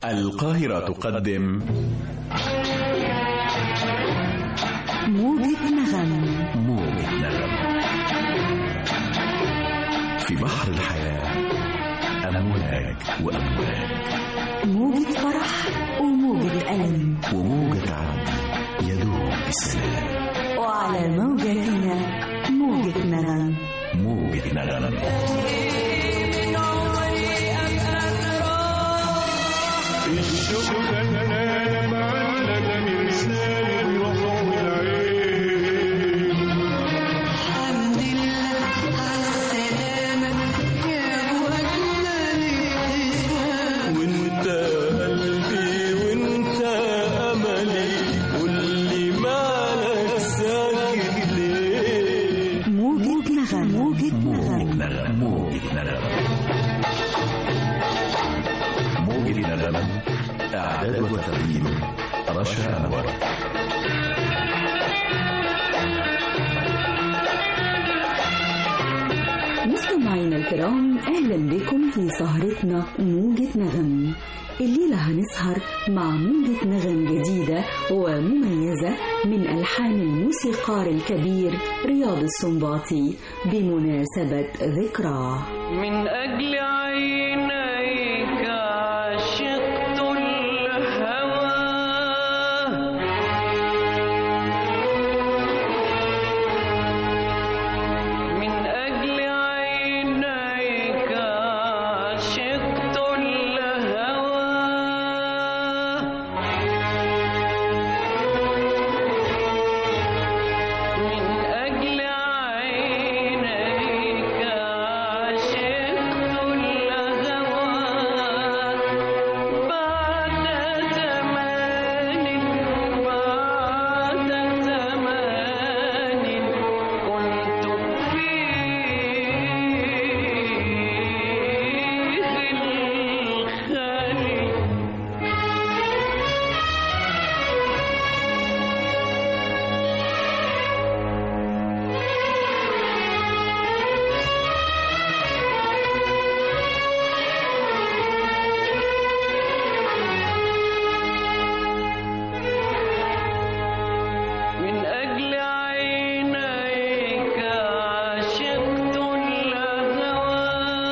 القاهرة تقدم موجة نغم موجة نغم في بحر الحياة أمواج وأمواج موجة فرح وموجة ألم وموجة عدل يدوب بسلام وعلى موجتنا موجة نغم موجة نغم الشوق انا معلق من لساني الروح والعين الحمد لله على السلامة يا وجنا الابتسام وانت قلبي وانت املي قولي مالك ساكت ليه موجة نغم موجة موجة نغم نغم موجة نغم موجة نغم إعداد وتقديم رشا أنور مستمعينا الكرام أهلا بكم في سهرتنا موجة نغم الليلة هنسهر مع موجة نغم جديدة ومميزة من ألحان الموسيقار الكبير رياض السنباطي بمناسبة ذكراه من أجل عينيك عشقت الهوى من أجل عينيك عشقت الهوى من أجل عينيك عشقت الهوى بعد زمان بعد زمان كنت فيه الخليل من أجل عينيك عشقت الهوى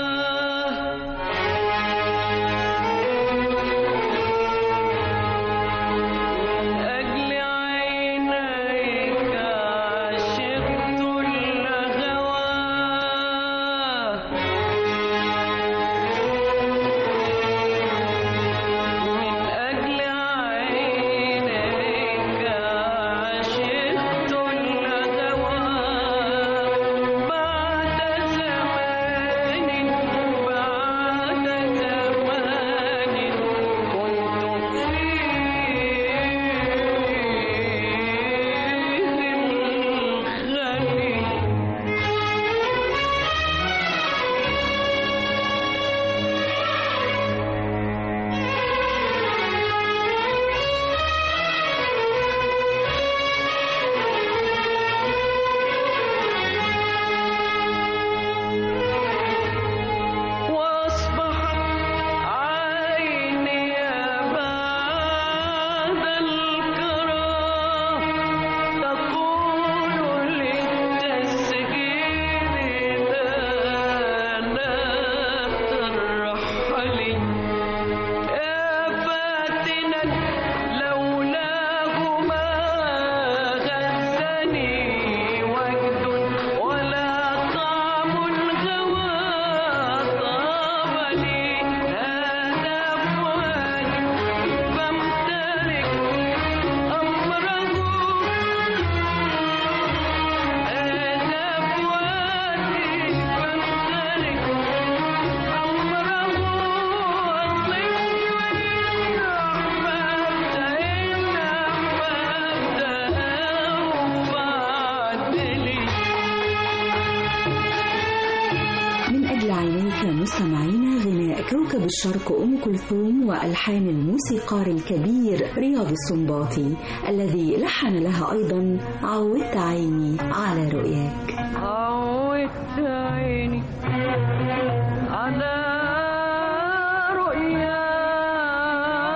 من أجل عينيك عشقت الهوى من أجل عينيك عشقت الهوى بعد زمان بعد زمان كنت فيه الخليل وأصبحت عيني بعد الكرام تقول للتسجيل لا ترحلي يا فاتنا لولاه ما غزني وجد ولا طعم الهوى طاب لي هذا فؤادي فامتلك أمره هذا فؤادي فامتلك أمره واطلب إن أحببت إن أحببت فعدلي من أجل عينيك مستمعينا غناء كوكب الشرق أم كلثوم وألحان الموسيقار الكبير رياض السنباطي الذي لحن لها أيضا عودت عيني على رؤياك عودت عيني على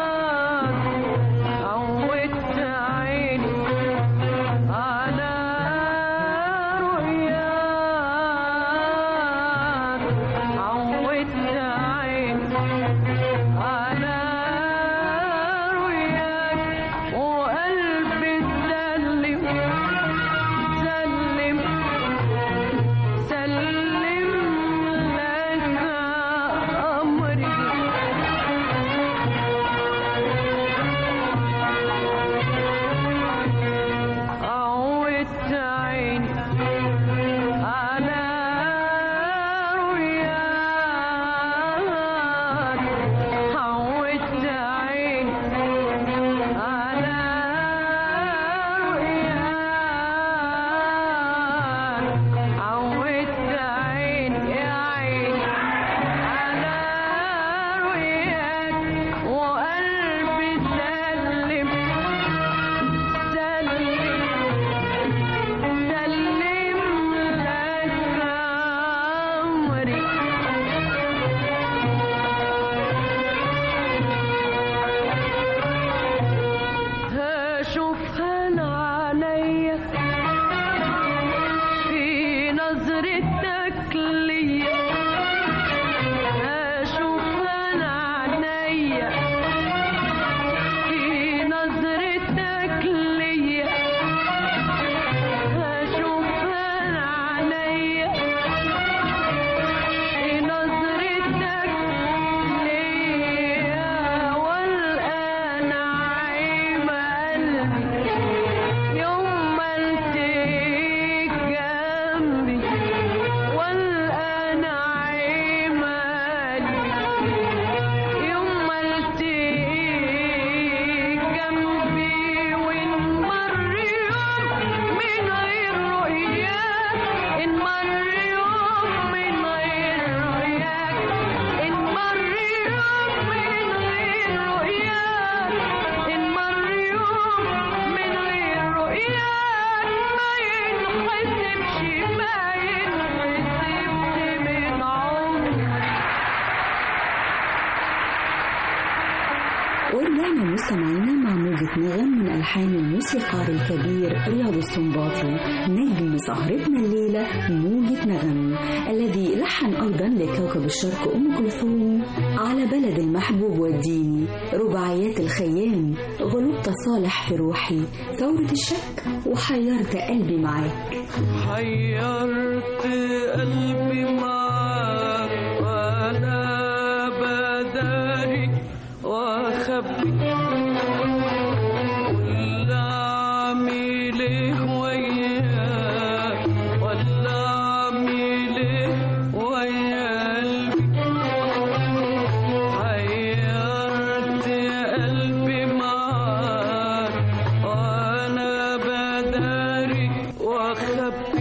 ورجعنا مستمعينا مع موجة نغم من ألحان الموسيقار الكبير رياض السنباطي نجم سهرتنا الليلة موجة نغم الذي لحن أيضا لكوكب الشرق أم كلثوم على بلد المحبوب والديني رباعيات الخيام غلبت صالح في روحي ثورة الشك وحيرت قلبي معاك حيرت قلبي معاك وانا بداري واخبي ولا اعمل ايه وياك ولا اعمل ايه ويا قلبي حيرت قلبي معاك وانا بداري واخبي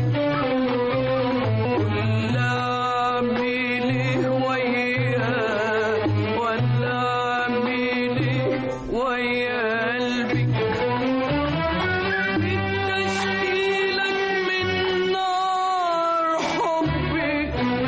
ولا اعمل ايه وياك ولا اعمل ايه ويا قلبي بتشكيلك من نار حبي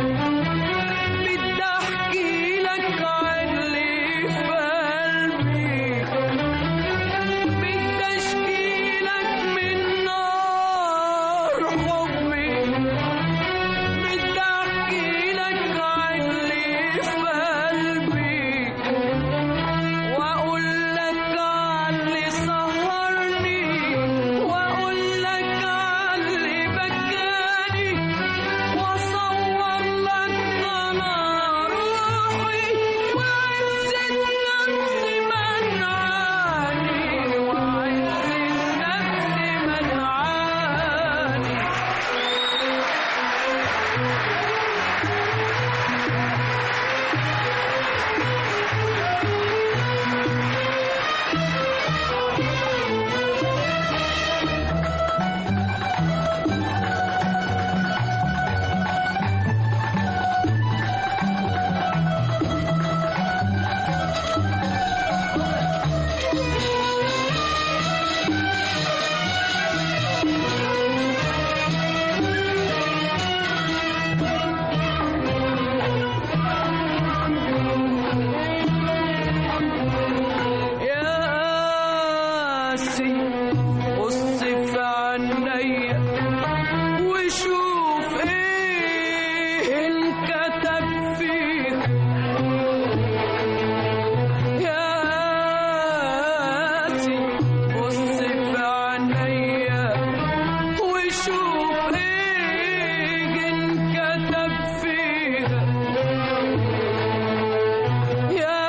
بدي احكي لك عن اللي في قلبي بدي اشكي لك من نار حبي بدي احكي لك عن اللي في قلبي واقول لك عن اللي سهرني واقول لك عن اللي بكاني واصور لك انا روحي وعز النفس منعاني وعز النفس منعاني يا سي بص في عينيا وشوف ايه انكتب فيك يا سي بص في عينيا وشوف ايه انكتب فيها يا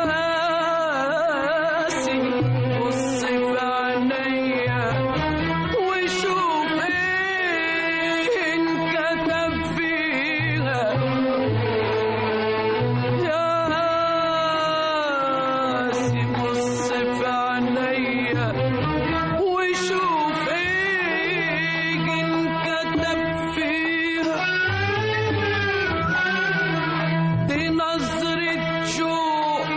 قاسي بص في عينيا وشوف ايه انكتب فيها يا قاسي بص في عينيا وشوف ايه انكتب فيها دي نظرة شوق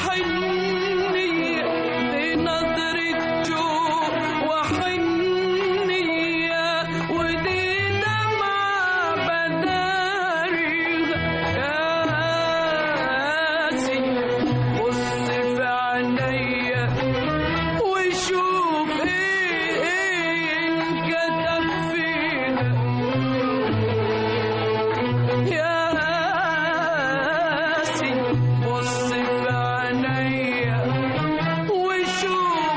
وحنية دي نظرة شوق وحنية ودي دمعة بداريها يا قاسي بص في عينيا وشوف ايه ايه انكتب فيها يا قاسي بص في عينيا وشوف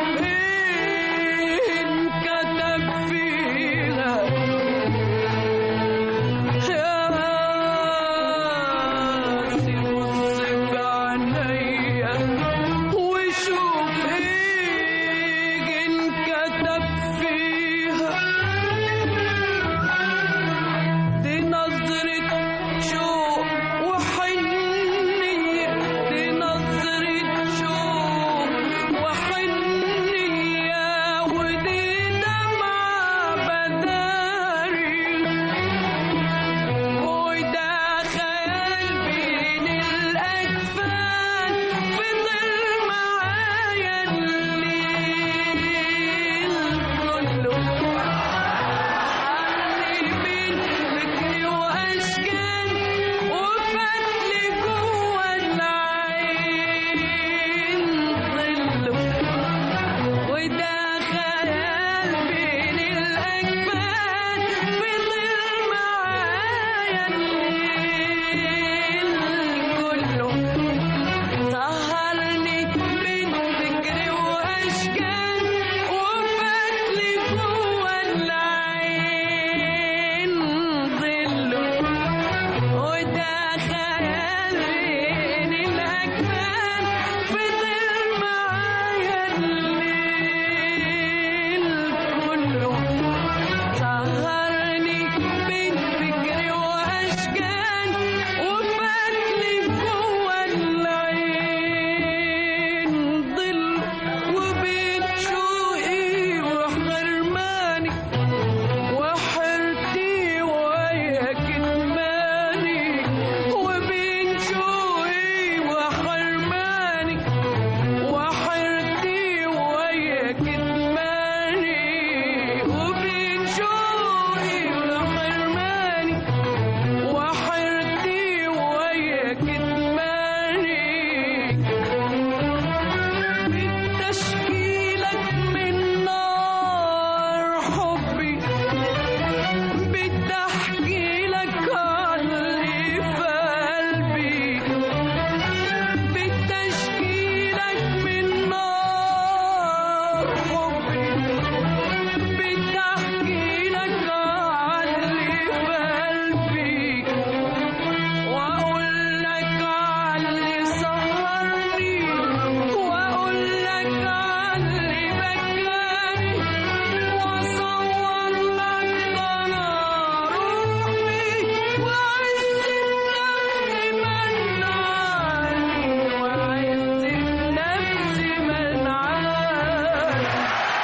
سهرني بين فكري وأشكال وفاتني جوا العين ظل وبين شوقي وحرماني وحرتي ويا كتماني وبين شوقي وحرماني وحرتي ويا كتماني وبين شوقي وحرماني وحرتي ويا كتماني بتشكيلك من نار حبي بدي احكي لك اللي في قلبي بدي اشكيلك من نار حبي بدي احكي لك اللي في قلبي واقول لك اللي سهرني واقول لك اللي بكاني واصور لك انا روحي وعز النفس منعاني وعز النفس منعاني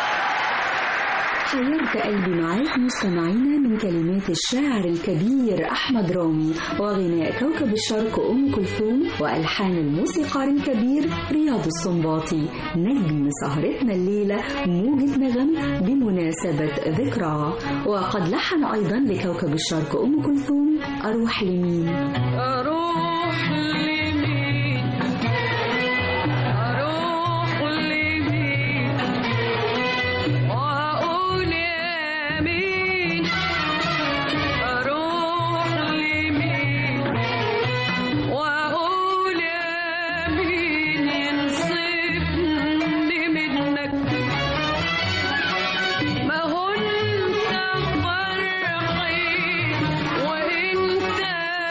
حيرت قلبي معاك مستمعينا من كلمات الشاعر الكبير أحمد رامي وغناء كوكب الشرق أم كلثوم وألحان الموسيقار الكبير رياض السنباطي نجم سهرتنا الليلة موجة نغم بمناسبة ذكرى وقد لحن أيضا لكوكب الشرق أم كلثوم أروح لمين أروح لمين أروح لمين وأقول يا مين أروح لمين وأقول يا مين ينصفني منك ما هو انت فرحي وانت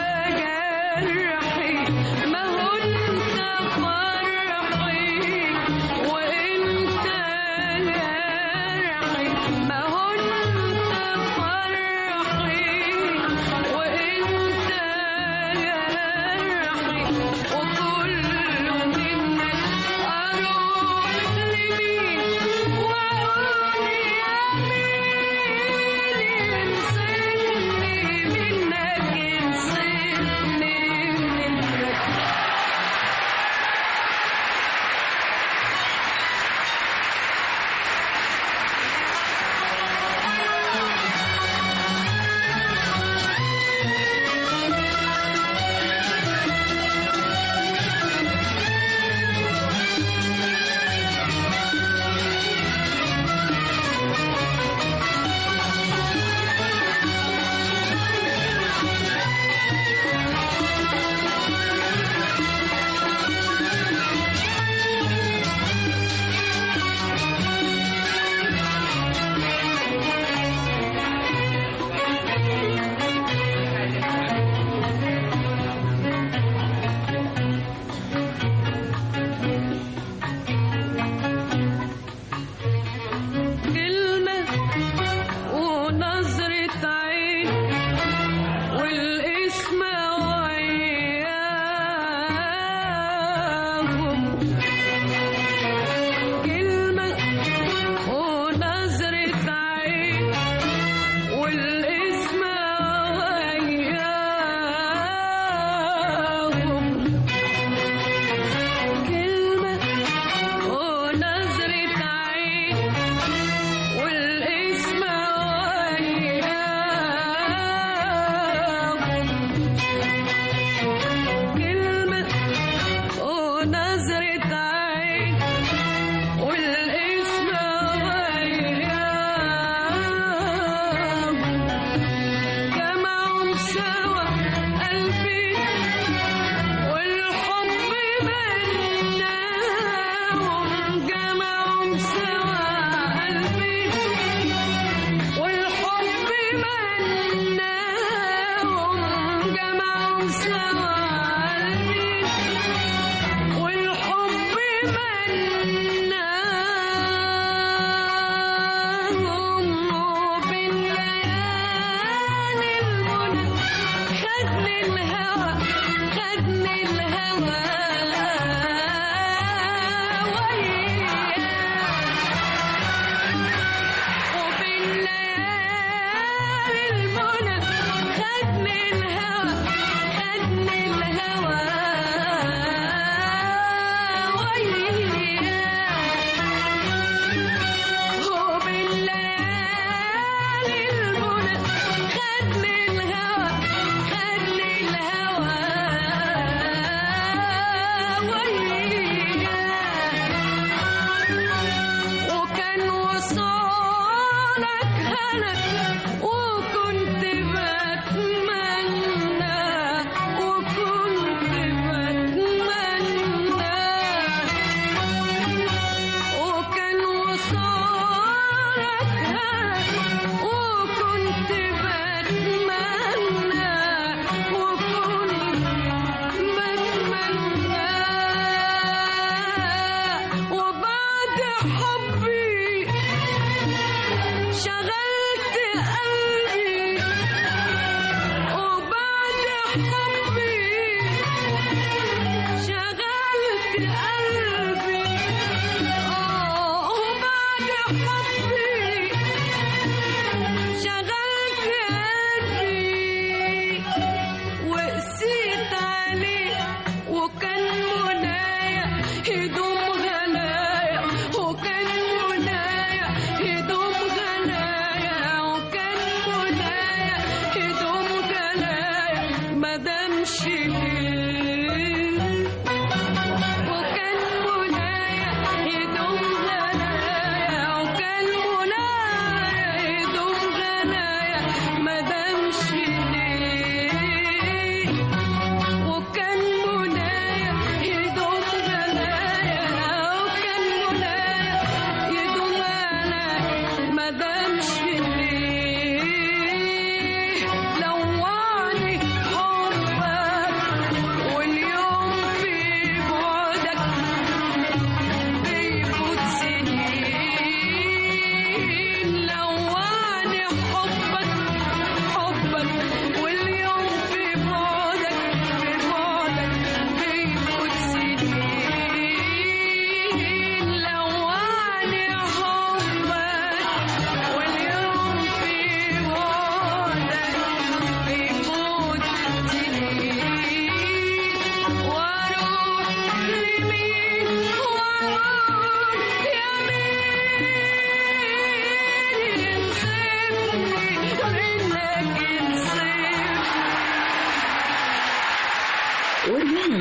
جرحي ما هو انت فرحي وانت جرحي ما هو انت فرحي وانت جرحي وكل منك اروح لمين واقول يا مين ينصفني منك ينصفني منك كلمة ونظرة عين والاسم وياهم كلمة ونظرة عين والاسم وياهم كلمة ونظرة عين والاسم وياهم كلمة ونظرة عين والاسم وياهم جمعهم سوا قلبي والحب بينهم جمعهم سوا قلبي والحب بينهم جمعهم سوا قلبي والحب بينهم وبين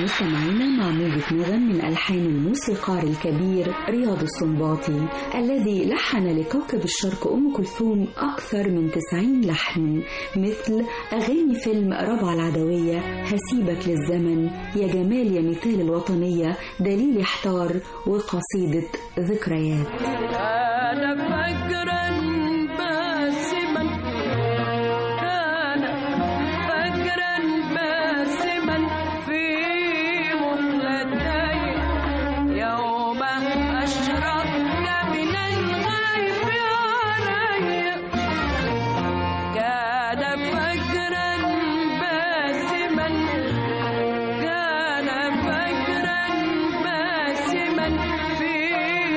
مستمعينا مع موجة نغم من ألحان الموسيقار الكبير رياض السنباطي الذي لحن لكوكب الشرق أم كلثوم أكثر من تسعين لحن مثل أغاني فيلم ربع العدوية هسيبك للزمن يا جمال يا مثال الوطنية دليل احتار وقصيدة ذكريات كان فجرا باسما كان فجرا باسما في مهلتي يوم أشرقت من الغيب علي كان فجرا باسما كان فجرا باسما في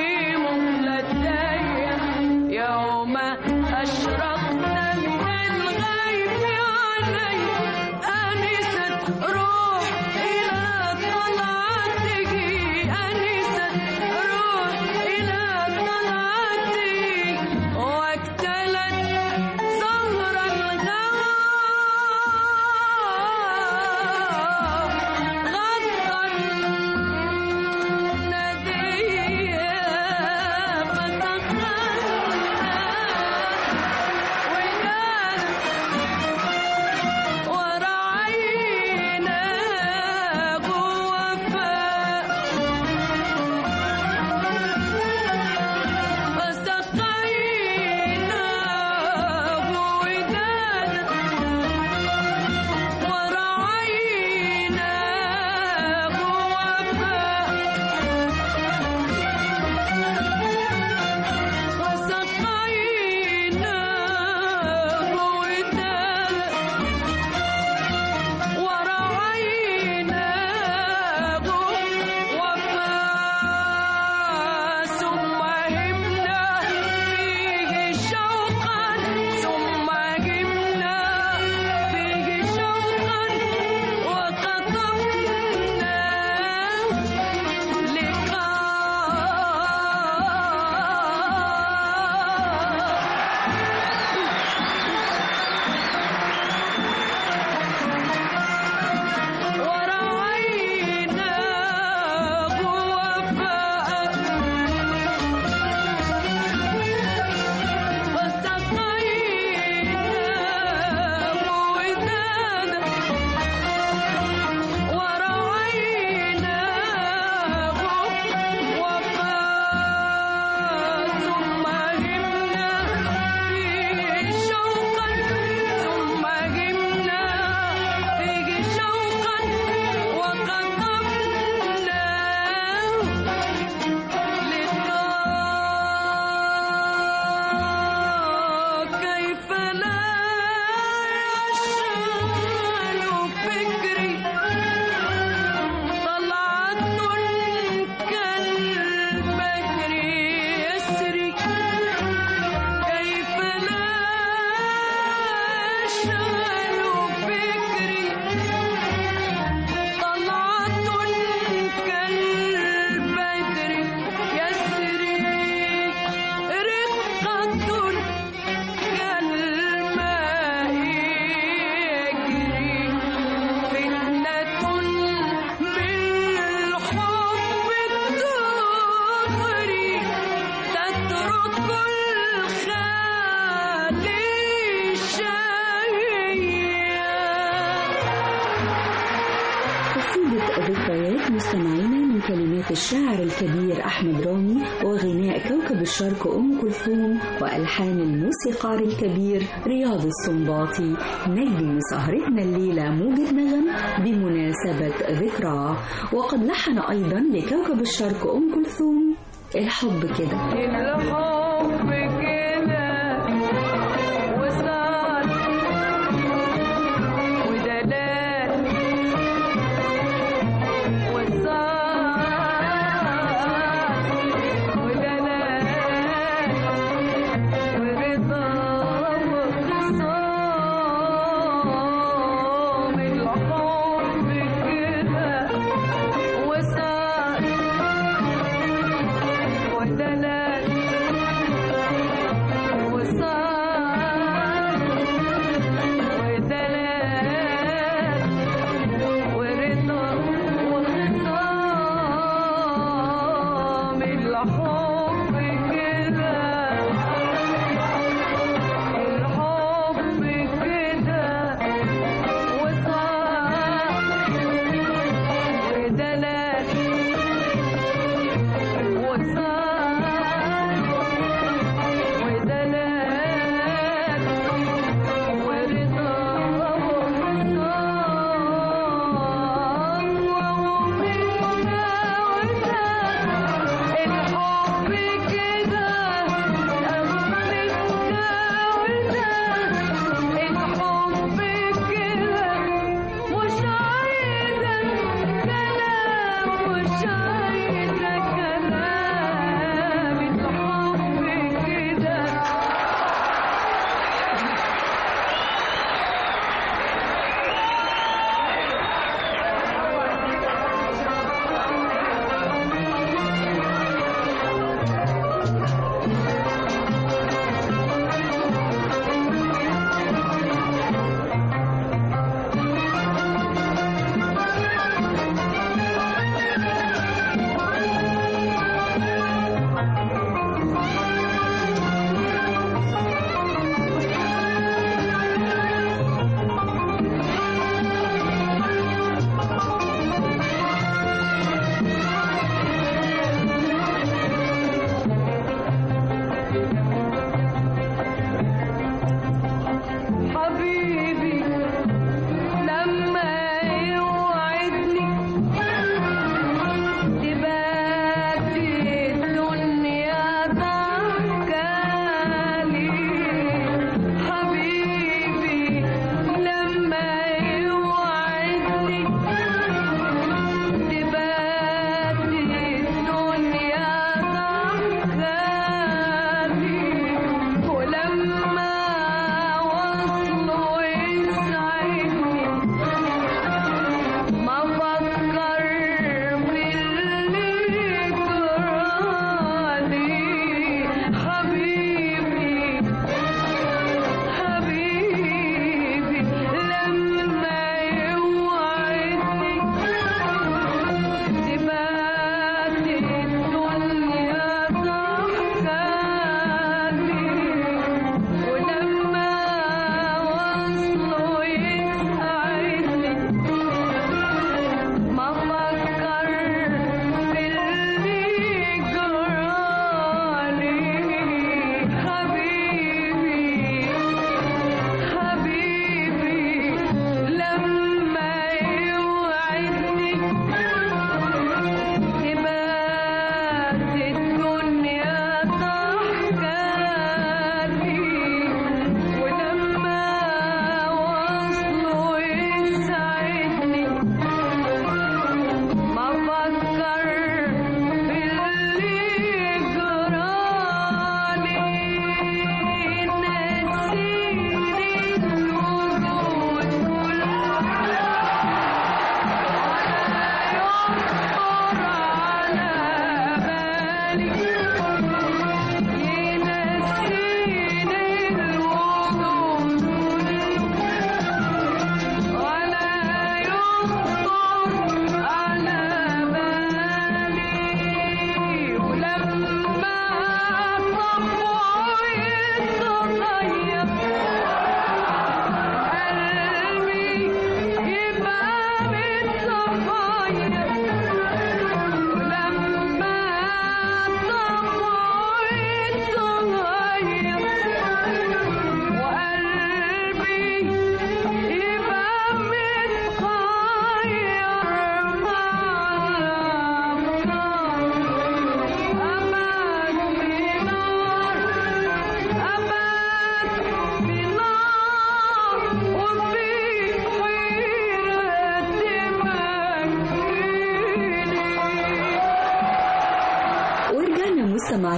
مهلتي يوم أشرقت من الغيب علي أنست روح إلى طلعته أنست روح إلى طلعته واكتلت زهر الغوى غطى الندية فتخلى ونادت ورعينا وفاء فسقينا ودادا ورعينا وفاء وسقينا ودادا ورعينا وفاء ثم همنا فيه شوقا ثم همنا فيه شوقا وقطفنا لقاء ورعينا وفاء وسقينا ودادا ورعينا وفاء ثم همنا فيه شوقا ثم همنا فيه شوقا وقطفنا لقاء كيف لا يشغل فكري طلعة كالبدر يسري كيف لا يشغل فكري طلعة كالبدر يسري رقة كالماء يجري فتنة بالحب تغري تترك الخالي شهيا قصيدة ذكريات مستمعينا من كلمات الشاعر الكبير أحمد رامي وغناء كوكب الشرق أم كلثوم وألحان الموسيقار الكبير رياض السنباطي نجم سهرتنا الليلة موجة نغم بمناسبة ذكرى وقد لحن أيضا لكوكب الشرق أم كلثوم الحب كده الحب كده وصال ودلال وصال ودلال ورضا وخصام الحب كده وصال ودلال وصال ودلال ورضا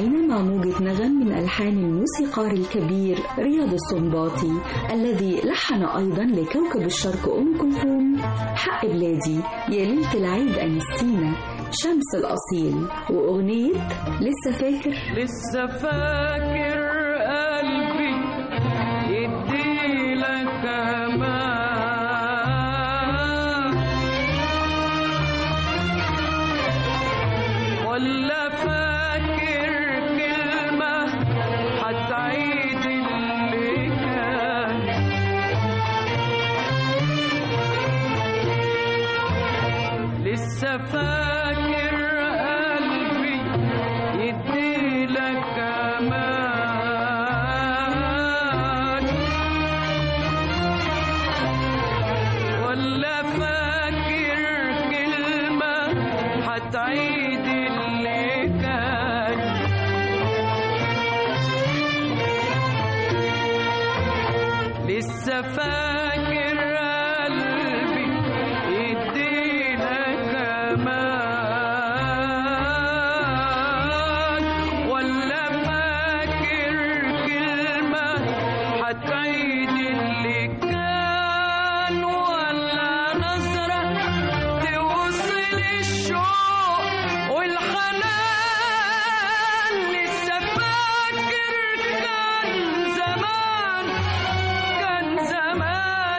مستمعينا مع موجة نغم من ألحان الموسيقار الكبير رياض السنباطي الذي لحن أيضا لكوكب الشرق أم كلثوم حق بلادي يا ليلة العيد أنستينا شمس الأصيل وأغنية لسه فاكر لسه فاكر قلبي يديلك امان ولا فاكر كلمة هتعيد اللي كان لسه فاكر قلبي يديلك امان ولا فاكر كلمة هتعيد اللي كان لسه فاكر قلبي يديلك امان ولا فاكر كلمة هتعيد اللي كان ولا نظرة توصل الشوق والحنان لسه فاكر كان زمان كان زمان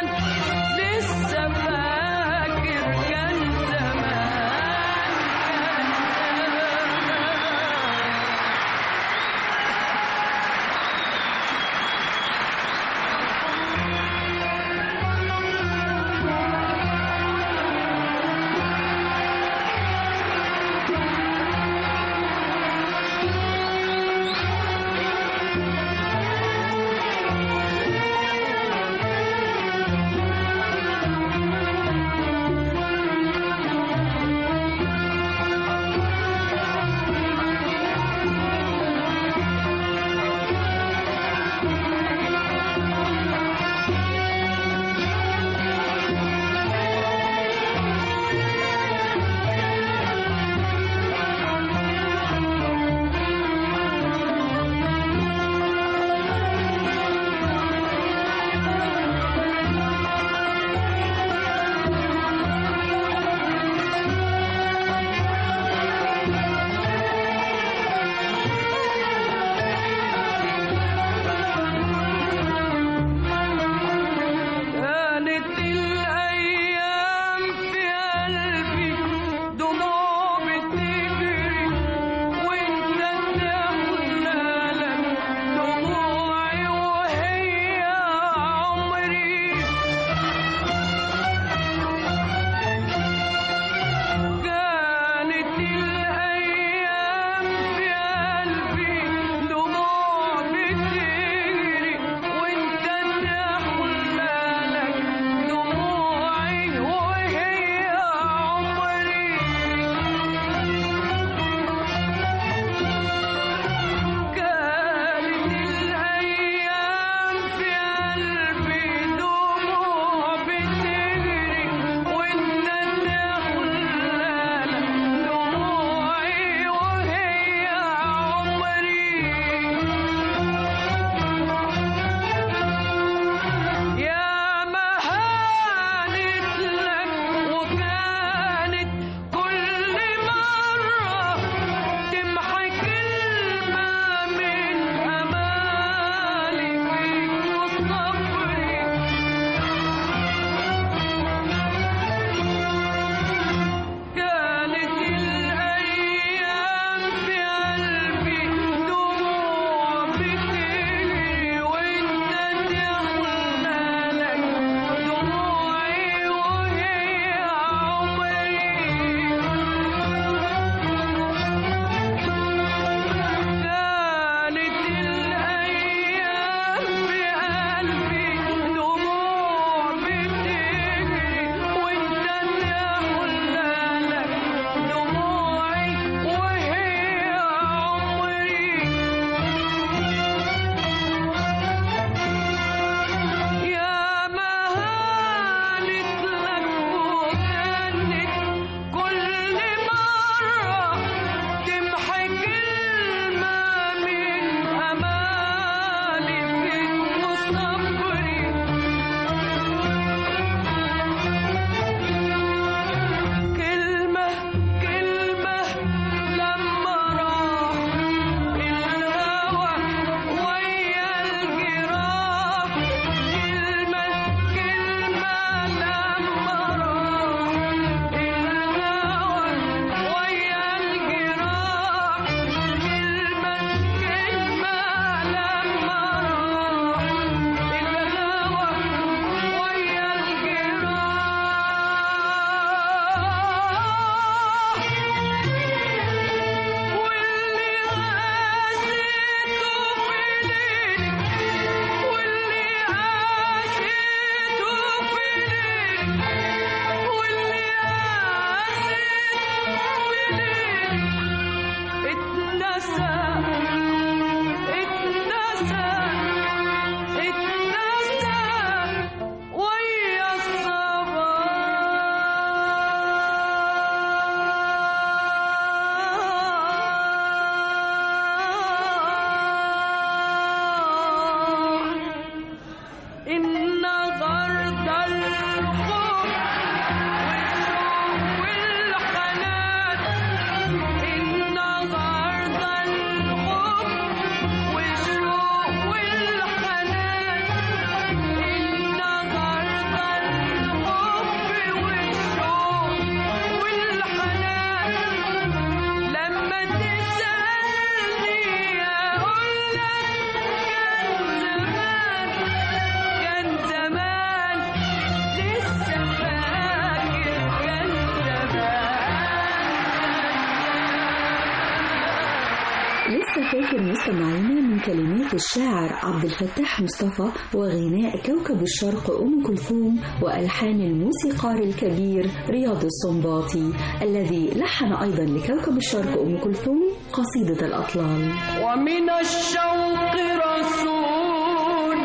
مستمعينا من كلمات الشاعر عبد الفتاح مصطفى وغناء كوكب الشرق أم كلثوم وألحان الموسيقار الكبير رياض السنباطي الذي لحن أيضا لكوكب الشرق أم كلثوم قصيدة الأطلال ومن الشوق رسول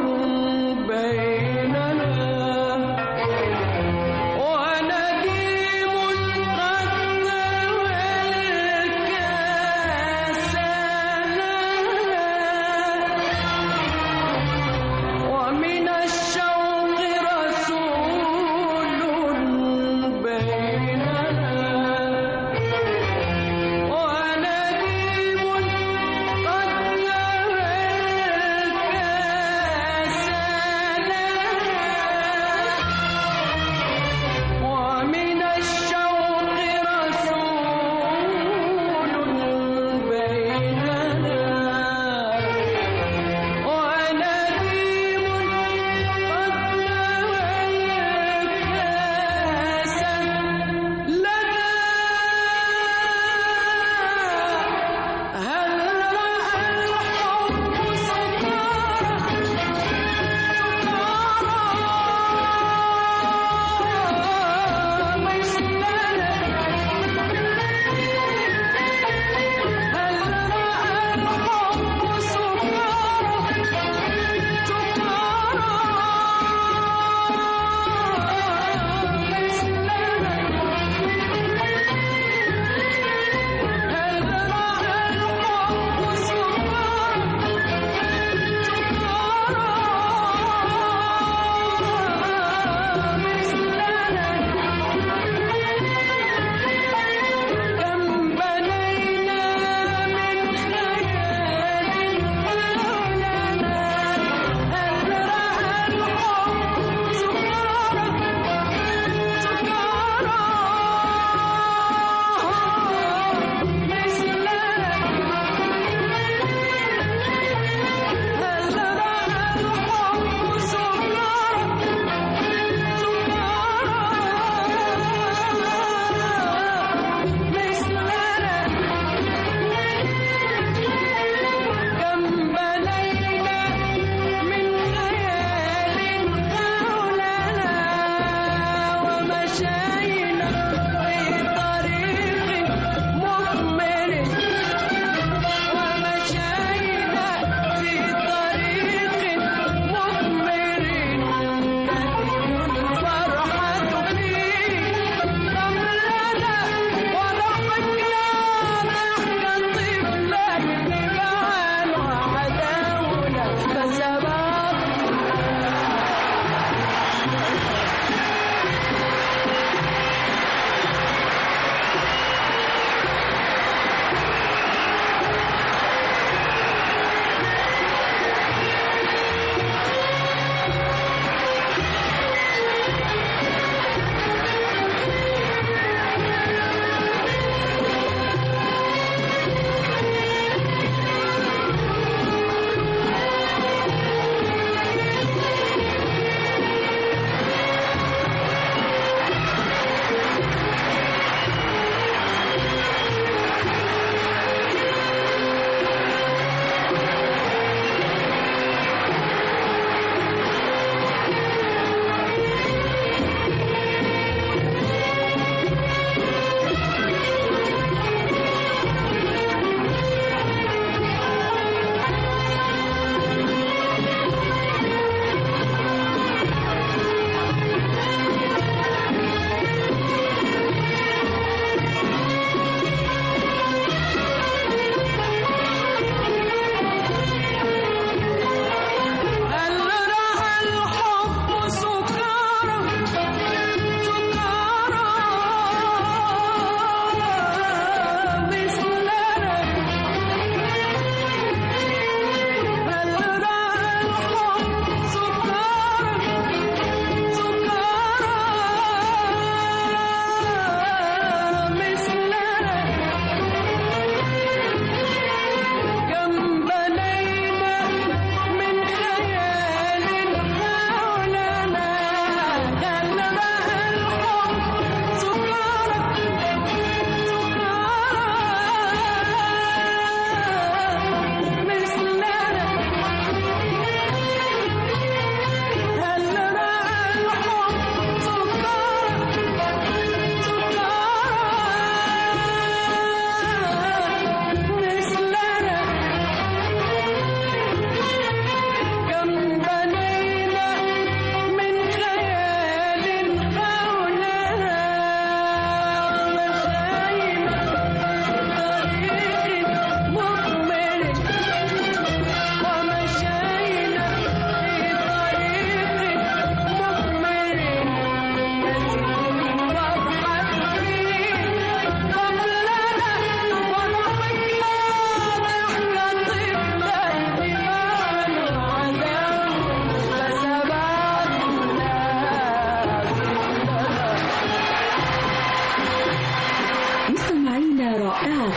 بيننا ونديم قد ذوى الكاسنا ومن الشوق رسول بيننا ونديم قد ذهب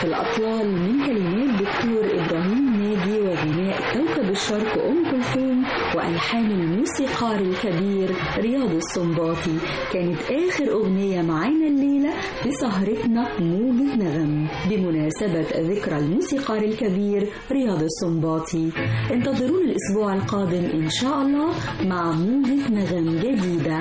في الأطلال من كلمات دكتور إبراهيم ناجي وغناء كوكب الشرق أم كلثوم وألحان الموسيقار الكبير رياض السنباطي كانت آخر أغنية معانا الليلة في سهرتنا موجة نغم بمناسبة ذكرى الموسيقار الكبير رياض السنباطي انتظرونا الأسبوع القادم إن شاء الله مع موجة نغم جديدة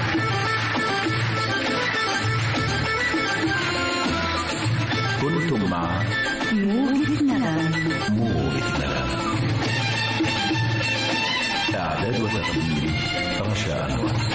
كنتم مع موجة نغم موجة نغم إعداد وتقديم رشا أنور